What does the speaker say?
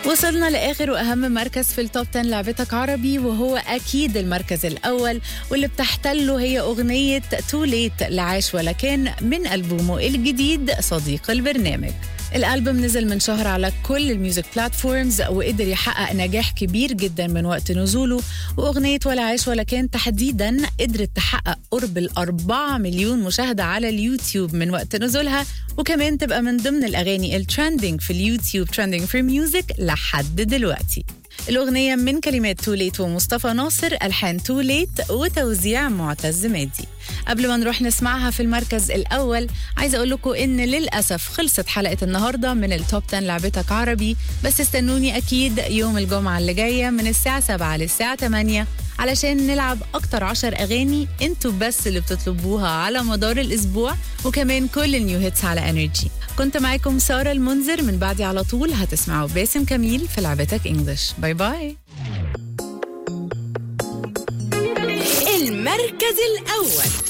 وصلنا لآخر وأهم مركز في التوب 10 لعبتك عربي وهو أكيد المركز الأول واللي بتحتله هي أغنية تو ليت لعاش ولكن من ألبومه الجديد صديق البرنامج الألبوم نزل من شهر على كل الميوزك بلاتفورمز وقدر يحقق نجاح كبير جدا من وقت نزوله وأغنية ولا عاش ولا كان تحديدا قدرت تحقق قرب الأربعة مليون مشاهدة على اليوتيوب من وقت نزولها وكمان تبقى من ضمن الأغاني الترندنج في اليوتيوب ترندنج في ميوزك لحد دلوقتي الأغنية من كلمات توليت ومصطفى ناصر ألحان توليت وتوزيع معتز مادي قبل ما نروح نسمعها في المركز الأول عايزة أقول لكم إن للأسف خلصت حلقة النهاردة من التوب 10 لعبتك عربي بس استنوني أكيد يوم الجمعة اللي جاية من الساعة 7 للساعة 8 علشان نلعب أكتر عشر أغاني انتوا بس اللي بتطلبوها على مدار الأسبوع وكمان كل النيو هيتس على انرجي كنت معاكم سارة المنذر من بعدي على طول هتسمعوا باسم كميل في لعبتك انجلش باي باي المركز الأول